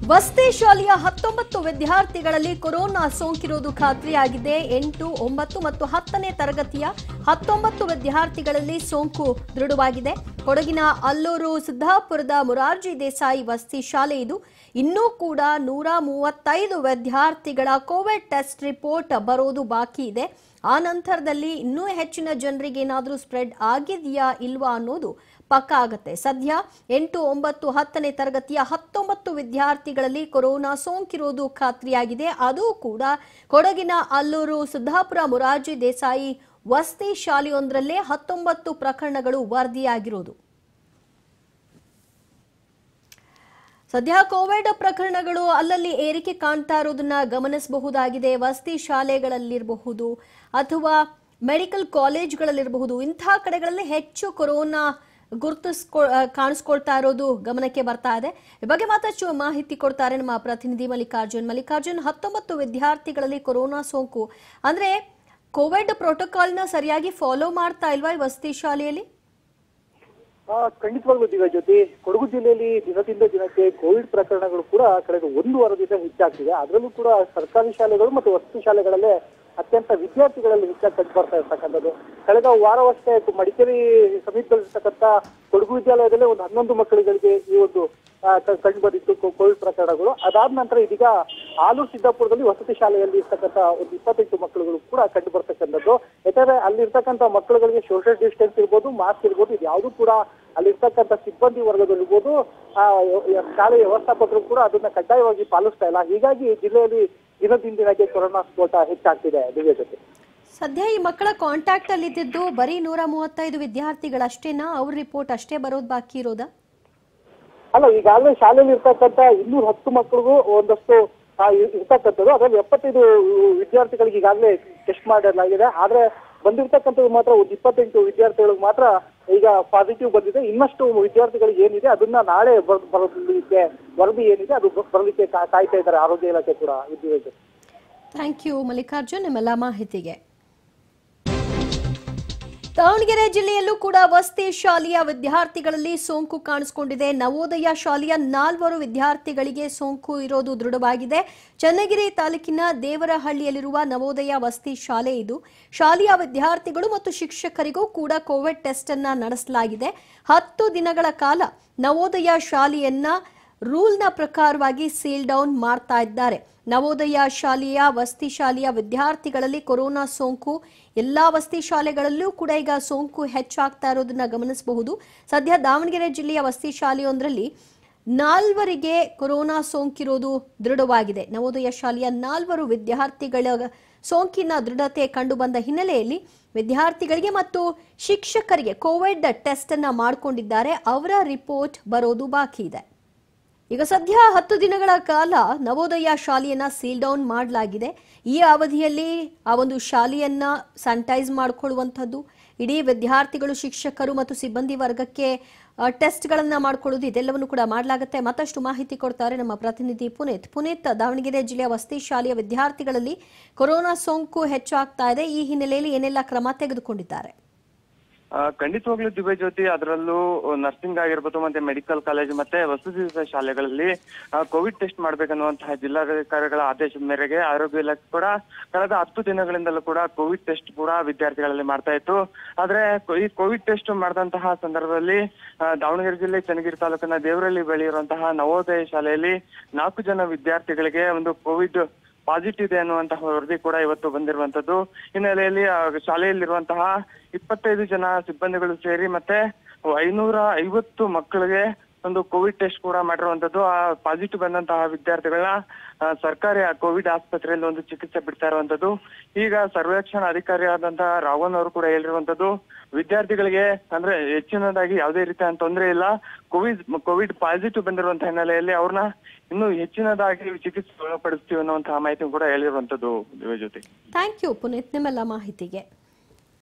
ವಸತಿ ಶಾಲೆಯ ಹತ್ತೊಂಬತ್ತು ವಿದ್ಯಾರ್ಥಿಗಳಲ್ಲಿ ಕೊರೋನಾ ಸೋಂಕಿರುವುದು ಖಾತ್ರಿಯಾಗಿದೆ ಎಂಟು ಒಂಬತ್ತು ಮತ್ತು ಹತ್ತನೇ ತರಗತಿಯ ಹತ್ತೊಂಬತ್ತು ವಿದ್ಯಾರ್ಥಿಗಳಲ್ಲಿ ಸೋಂಕು ದೃಢವಾಗಿದೆ ಕೊಡಗಿನ ಅಲ್ಲೂರು ಸಿದ್ದಾಪುರದ ಮುರಾರ್ಜಿ ದೇಸಾಯಿ ವಸತಿ ಶಾಲೆ ಇದು ಇನ್ನೂ ಕೂಡ ನೂರ ಮೂವತ್ತೈದು ವಿದ್ಯಾರ್ಥಿಗಳ ಕೋವಿಡ್ ಟೆಸ್ಟ್ ರಿಪೋರ್ಟ್ ಬರೋದು ಬಾಕಿ ಇದೆ ಆ ನಂತರದಲ್ಲಿ ಇನ್ನೂ ಹೆಚ್ಚಿನ ಜನರಿಗೆ ಏನಾದರೂ ಸ್ಪ್ರೆಡ್ ಆಗಿದೆಯಾ ಇಲ್ವಾ ಅನ್ನೋದು ಪಕ್ಕಾ ಆಗತ್ತೆ ಸದ್ಯ ಎಂಟು ಒಂಬತ್ತು ಹತ್ತನೇ ತರಗತಿಯ ಹತ್ತೊಂಬತ್ತು ವಿದ್ಯಾರ್ಥಿಗಳಲ್ಲಿ ಕೊರೋನಾ ಸೋಂಕಿರೋದು ಖಾತ್ರಿಯಾಗಿದೆ ಅದು ಕೂಡ ಕೊಡಗಿನ ಅಲ್ಲೂರು ಸಿದ್ದಾಪುರ ಮುರಾರ್ಜಿ ದೇಸಾಯಿ ವಸತಿ ಶಾಲೆಯೊಂದರಲ್ಲೇ ಹತ್ತೊಂಬತ್ತು ಪ್ರಕರಣಗಳು ವರದಿಯಾಗಿರೋದು ಸದ್ಯ ಕೋವಿಡ್ ಪ್ರಕರಣಗಳು ಅಲ್ಲಲ್ಲಿ ಏರಿಕೆ ಕಾಣ್ತಾ ಇರೋದನ್ನ ಗಮನಿಸಬಹುದಾಗಿದೆ ವಸತಿ ಶಾಲೆಗಳಲ್ಲಿರಬಹುದು ಅಥವಾ ಮೆಡಿಕಲ್ ಕಾಲೇಜ್ಗಳಲ್ಲಿರಬಹುದು ಇಂಥ ಕಡೆಗಳಲ್ಲಿ ಹೆಚ್ಚು ಕೊರೋನಾ ಗುರುತಿಸ್ಕೊ ಆ, ಕಾಣಿಸ್ಕೊಳ್ತಾ ಇರೋದು ಗಮನಕ್ಕೆ ಬರ್ತಾ ಇದೆ ಈ ಬಗ್ಗೆ ಮತ್ತಷ್ಟು ಮಾಹಿತಿ ಕೊಡ್ತಾರೆ ನಮ್ಮ ಪ್ರತಿನಿಧಿ ಮಲ್ಲಿಕಾರ್ಜುನ್ ಮಲ್ಲಿಕಾರ್ಜುನ್ ಹತ್ತೊಂಬತ್ತು ವಿದ್ಯಾರ್ಥಿಗಳಲ್ಲಿ ಕೊರೋನಾ ಸೋಂಕು ಅಂದ್ರೆ ಕೋವಿಡ್ ಪ್ರೋಟೋಕಾಲ್ನ ಸರಿಯಾಗಿ ಫಾಲೋ ಮಾಡ್ತಾ ಇಲ್ವಾ ಈ ವಸತಿ ಶಾಲೆಯಲ್ಲಿ ಆ, ಖಂಡಿತವಾಗ್ಲೂ ದಿವ್ಯ ಜ್ಯೋತಿ ಕೊಡಗು ಜಿಲ್ಲೆಯಲ್ಲಿ ದಿನದಿಂದ ದಿನಕ್ಕೆ ಕೋವಿಡ್ ಪ್ರಕರಣಗಳು ಕೂಡ ಕಳೆದ ಒಂದು ವಾರದಿಂದ ಹೆಚ್ಚಾಗ್ತಿದೆ ಅದರಲ್ಲೂ ಕೂಡ ಸರ್ಕಾರಿ ಶಾಲೆಗಳು ಮತ್ತು ವಸತಿ ಶಾಲೆಗಳಲ್ಲೇ ಅತ್ಯಂತ ವಿದ್ಯಾರ್ಥಿಗಳಲ್ಲಿ ಹೆಚ್ಚಾಗಿ ಕಂಡು ಬರ್ತಾ ಇರ್ತಕ್ಕಂಥದ್ದು ಕಳೆದ ವಾರವಷ್ಟೇ ಮಡಿಕೇರಿ ಸಮೀಪದಲ್ಲಿರ್ತಕ್ಕಂಥ ಕೊಡಗು ವಿದ್ಯಾಲಯದಲ್ಲೇ ಒಂದು ಹನ್ನೊಂದು ಮಕ್ಕಳುಗಳಿಗೆ ಈ ಒಂದು ಆ, ಕ- ಕಂಡು ಬಂದಿತ್ತು ಕೋ- ಕೋವಿಡ್ ಪ್ರಕರಣಗಳು ಅದಾದ ನಂತರ ಇದೀಗ ಆಲೂರು ಸಿದ್ದಾಪುರದಲ್ಲಿ ವಸತಿ ಶಾಲೆಯಲ್ಲಿ ಇರ್ತಕ್ಕಂಥ ಒಂದು ಇಪ್ಪತ್ತೆಂಟು ಮಕ್ಕಳುಗಳು ಕೂಡ ಕಂಡು ಬರ್ತಕ್ಕಂಥದ್ದು ಯಾಕಂದ್ರೆ ಅಲ್ಲಿರ್ತಕ್ಕಂಥ ಮಕ್ಕಳುಗಳಿಗೆ ಸೋಷಿಯಲ್ ಡಿಸ್ಟೆನ್ಸ್ ಇರ್ಬೋದು ಮಾಸ್ಕ್ ಇರ್ಬೋದು ಇದು ಯಾವುದು ಕೂಡ ಅಲ್ಲಿರ್ತಕ್ಕಂಥ ಸಿಬ್ಬಂದಿ ವರ್ಗದಲ್ಲಿರ್ಬೋದು ಆ, ಯ- ಶಾಲೆಯ ವ್ಯವಸ್ಥಾಪಕರು ಕೂಡ ಅದನ್ನ ಕಡ್ಡಾಯವಾಗಿ ಪಾಲಿಸ್ತಾ ಇಲ್ಲ ಹೀಗಾಗಿ ಜಿಲ್ಲೆಯಲ್ಲಿ ದಿನದಿಂದ ದಿನಕ್ಕೆ ಕೊರೋನಾ ಸ್ಫೋಟ ಹೆಚ್ಚಾಗ್ತಿದೆ ದಿವ್ಯ ಜೊತೆ ಸದ್ಯ ಈ ಮಕ್ಕಳ ಕಾಂಟ್ಯಾಕ್ಟ್ ಅಲ್ಲಿ ಇದ್ದಿದ್ದು ಬರೀ ನೂರ ಮೂವತ್ತೈದು ವಿದ್ಯಾರ್ಥಿಗಳಷ್ಟೇನಾ ಅವ್ರ ರಿಪೋರ್ಟ್ ಅಷ್ಟೇ ಬರೋದು ಬಾಕಿ ಇರೋದಾ ಅಲ್ಲ ಈಗಾಗಲೇ ಶಾಲೆಯಲ್ಲಿ ಇರ್ತಕ್ಕಂಥ ಇನ್ನೂರ ಹತ್ತು ಮಕ್ಕಳಿಗೂ ಒಂದಷ್ಟು ಆ, ಇರ್- ಇರ್ತಕ್ಕಂಥದ್ದು ಅದರಲ್ಲಿ ಎಪ್ಪತ್ತೈದು ವಿದ್ಯಾರ್ಥಿಗಳಿಗೆ ಈಗಾಗಲೇ ಟೆಸ್ಟ್ ಮಾಡಲಾಗಿದೆ ಆದ್ರೆ ಬಂದಿರ್ತಕ್ಕಂಥದ್ದು ಮಾತ್ರ ಒಂದು ಇಪ್ಪತ್ತೆಂಟು ವಿದ್ಯಾರ್ಥಿಗಳಿಗೆ ಮಾತ್ರ ಈಗ ಪಾಸಿಟಿವ್ ಬಂದಿದೆ ಇನ್ನಷ್ಟು ವಿದ್ಯಾರ್ಥಿಗಳಿಗೆ ಏನಿದೆ ಅದನ್ನ ನಾಳೆ ಬರ್- ಬರಲಿಕ್ಕೆ ವರದಿ ಏನಿದೆ ಅದು ಬ- ಬರಲಿಕ್ಕೆ ಕಾ- ಕಾಯ್ತಾ ಇದ್ದಾರೆ ಆರೋಗ್ಯ ಇಲಾಖೆ ಕೂಡ ವಿದ್ಯಾರ್ಥಿ ಥ್ಯಾಂಕ್ ಯು ಮಲ್ಲಿಕಾರ್ಜುನ್ ನಿಮ್ಮೆಲ್ಲ ಮಾಹಿತಿಗೆ ದಾವಣಗೆರೆ ಜಿಲ್ಲೆಯಲ್ಲೂ ಕೂಡ ವಸತಿ ಶಾಲೆಯ ವಿದ್ಯಾರ್ಥಿಗಳಲ್ಲಿ ಸೋಂಕು ಕಾಣಿಸಿಕೊಂಡಿದೆ ನವೋದಯ ಶಾಲೆಯ ನಾಲ್ವರು ವಿದ್ಯಾರ್ಥಿಗಳಿಗೆ ಸೋಂಕು ಇರೋದು ದೃಢವಾಗಿದೆ ಚನ್ನಗಿರಿ ತಾಲೂಕಿನ ದೇವರಹಳ್ಳಿಯಲ್ಲಿರುವ ನವೋದಯ ವಸತಿ ಶಾಲೆ ಇದು ಶಾಲೆಯ ವಿದ್ಯಾರ್ಥಿಗಳು ಮತ್ತು ಶಿಕ್ಷಕರಿಗೂ ಕೂಡ ಕೋವಿಡ್ ಟೆಸ್ಟ್ ಅನ್ನ ನಡೆಸಲಾಗಿದೆ ಹತ್ತು ದಿನಗಳ ಕಾಲ ನವೋದಯ ಶಾಲೆಯನ್ನ ರೂಲ್ನ ಪ್ರಕಾರವಾಗಿ ಸೀಲ್ ಡೌನ್ ಮಾಡ್ತಾ ಇದ್ದಾರೆ ನವೋದಯ ಶಾಲೆಯ ವಸತಿ ಶಾಲೆಯ ವಿದ್ಯಾರ್ಥಿಗಳಲ್ಲಿ ಕೊರೋನಾ ಸೋಂಕು ಎಲ್ಲಾ ವಸತಿ ಶಾಲೆಗಳಲ್ಲೂ ಕೂಡ ಈಗ ಸೋಂಕು ಹೆಚ್ಚಾಗ್ತಾ ಇರೋದನ್ನ ಗಮನಿಸಬಹುದು ಸದ್ಯ ದಾವಣಗೆರೆ ಜಿಲ್ಲೆಯ ವಸತಿ ಶಾಲೆಯೊಂದರಲ್ಲಿ ನಾಲ್ವರಿಗೆ ಕೊರೋನಾ ಸೋಂಕಿರೋದು ದೃಢವಾಗಿದೆ ನವೋದಯ ಶಾಲೆಯ ನಾಲ್ವರು ವಿದ್ಯಾರ್ಥಿಗಳ ಸೋಂಕಿನ ದೃಢತೆ ಕಂಡುಬಂದ ಹಿನ್ನೆಲೆಯಲ್ಲಿ ವಿದ್ಯಾರ್ಥಿಗಳಿಗೆ ಮತ್ತು ಶಿಕ್ಷಕರಿಗೆ ಕೋವಿಡ್ ಟೆಸ್ಟ್ ಅನ್ನ ಮಾಡಿಕೊಂಡಿದ್ದಾರೆ ಅವರ ರಿಪೋರ್ಟ್ ಬರೋದು ಬಾಕಿ ಇದೆ ಈಗ ಸದ್ಯ ಹತ್ತು ದಿನಗಳ ಕಾಲ ನವೋದಯ ಶಾಲೆಯನ್ನ ಸೀಲ್ ಡೌನ್ ಮಾಡಲಾಗಿದೆ ಈ ಅವಧಿಯಲ್ಲಿ ಆ ಒಂದು ಶಾಲೆಯನ್ನ ಸ್ಯಾನಿಟೈಸ್ ಮಾಡಿಕೊಳ್ಳುವಂಥದ್ದು ಇಡೀ ವಿದ್ಯಾರ್ಥಿಗಳು ಶಿಕ್ಷಕರು ಮತ್ತು ಸಿಬ್ಬಂದಿ ವರ್ಗಕ್ಕೆ ಆ, ಟೆಸ್ಟ್ಗಳನ್ನ ಮಾಡ್ಕೊಳ್ಳೋದು ಇದೆಲ್ಲವನ್ನು ಕೂಡ ಮಾಡಲಾಗುತ್ತೆ ಮತ್ತಷ್ಟು ಮಾಹಿತಿ ಕೊಡ್ತಾರೆ ನಮ್ಮ ಪ್ರತಿನಿಧಿ ಪುನೀತ್ ಪುನೀತ್ ದಾವಣಗೆರೆ ಜಿಲ್ಲೆಯ ವಸತಿ ಶಾಲೆಯ ವಿದ್ಯಾರ್ಥಿಗಳಲ್ಲಿ ಕೊರೋನಾ ಸೋಂಕು ಹೆಚ್ಚಾಗ್ತಾ ಇದೆ ಈ ಹಿನ್ನೆಲೆಯಲ್ಲಿ ಏನೆಲ್ಲ ಕ್ರಮ ತೆಗೆದುಕೊಂಡಿದ್ದಾರೆ ಆ, ಖಂಡಿತವಾಗ್ಲೂ ದಿವ್ಯ ಜ್ಯೋತಿ ಅದರಲ್ಲೂ ನರ್ಸಿಂಗ್ ಆಗಿರ್ಬೋದು ಮತ್ತೆ ಮೆಡಿಕಲ್ ಕಾಲೇಜ್ ಮತ್ತೆ ವಸತಿ ಶಾಲೆಗಳಲ್ಲಿ ಆ, ಕೋವಿಡ್ ಟೆಸ್ಟ್ ಮಾಡ್ಬೇಕನ್ನುವಂತಹ ಜಿಲ್ಲಾಧಿಕಾರಿಗಳ ಆದೇಶದ ಮೇರೆಗೆ ಆರೋಗ್ಯ ಇಲಾಖೆ ಕೂಡ ಕಳೆದ ಹತ್ತು ದಿನಗಳಿಂದಲೂ ಕೂಡ ಕೋವಿಡ್ ಟೆಸ್ಟ್ ಕೂಡ ವಿದ್ಯಾರ್ಥಿಗಳಲ್ಲಿ ಮಾಡ್ತಾ ಇತ್ತು ಆದ್ರೆ ಕೊ- ಈ ಕೋವಿಡ್ ಟೆಸ್ಟ್ ಮಾಡಿದಂತಹ ಸಂದರ್ಭದಲ್ಲಿ ಆ, ದಾವಣಗೆರೆ ಜಿಲ್ಲೆ ಚನ್ನಗಿರಿ ತಾಲೂಕಿನ ದೇವರಳ್ಳಿ ಬಳಿ ಇರುವಂತಹ ನವೋದಯ ಶಾಲೆಯಲ್ಲಿ ನಾಲ್ಕು ಜನ ವಿದ್ಯಾರ್ಥಿಗಳಿಗೆ ಒಂದು ಕೋವಿಡ್ ಪಾಸಿಟಿವ್ ಇದೆ ಅನ್ನುವಂತಹ ವರದಿ ಕೂಡ ಇವತ್ತು ಬಂದಿರುವಂತದ್ದು ಹಿನ್ನೆಲೆಯಲ್ಲಿ ಆ ಶಾಲೆಯಲ್ಲಿರುವಂತಹ ಇಪ್ಪತ್ತೈದು ಜನ ಸಿಬ್ಬಂದಿಗಳು ಸೇರಿ ಮತ್ತೆ ಐನೂರ ಐವತ್ತು ಮಕ್ಕಳಿಗೆ ಒಂದು ಕೋವಿಡ್ ಟೆಸ್ಟ್ ಕೂಡ ಮಾಡಿರುವಂತದ್ದು ಆ ಪಾಸಿಟಿವ್ ಬಂದಂತಹ ವಿದ್ಯಾರ್ಥಿಗಳನ್ನ ಆ, ಸರ್ಕಾರಿ ಆ ಕೋವಿಡ್ ಆಸ್ಪತ್ರೆಯಲ್ಲಿ ಒಂದು ಚಿಕಿತ್ಸೆ ಬಿಡ್ತಾ ಇರುವಂತದ್ದು ಈಗ ಸರ್ವೇಕ್ಷಣಾ ಅಧಿಕಾರಿಯಾದಂತಹ ರಾವಣ್ ಅವರು ಕೂಡ ಹೇಳಿರುವಂತದ್ದು ವಿದ್ಯಾರ್ಥಿಗಳಿಗೆ ಅಂದ್ರೆ ಹೆಚ್ಚಿನದಾಗಿ ಯಾವುದೇ ರೀತಿಯ ತೊಂದರೆ ಇಲ್ಲ ಕೋವಿಡ್ ಕೋವಿಡ್ ಪಾಸಿಟಿವ್ ಬಂದಿರುವಂತಹ ಹಿನ್ನೆಲೆಯಲ್ಲಿ ಅವ್ರನ್ನ ಇನ್ನೂ ಹೆಚ್ಚಿನದಾಗಿ ಚಿಕಿತ್ಸೆ ಒಳಪಡಿಸ್ತೀವಿ ಅನ್ನುವಂತಹ ಮಾಹಿತಿ ಕೂಡ ಹೇಳಿರುವಂತದ್ದು ಇದ್ರ ಜೊತೆ ಥ್ಯಾಂಕ್ ಯು ಪುನೀತ್ ನಿಮ್ಮೆಲ್ಲ ಮಾಹಿತಿಗೆ